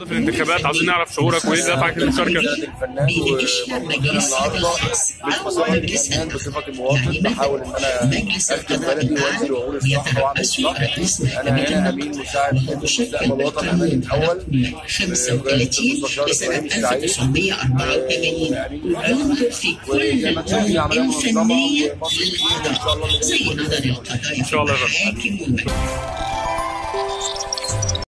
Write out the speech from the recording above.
في الانتخابات عاوزين نعرف شعورك وايه دافعك للمشاركه الفنان وموجود هنا النهارده مش بصفتي الفنان بصفتي مواطن بحاول ان انا اخدم بلدي وانزل واقول الصح واعمل الصح انا هنا امين مساعد مستقبل الوطن امين الاول بقياده المستشار ابراهيم السعيد في كل القوى الفنية ومصر جديده ان شاء الله زي ما ده ان شاء الله يا فندم حاكم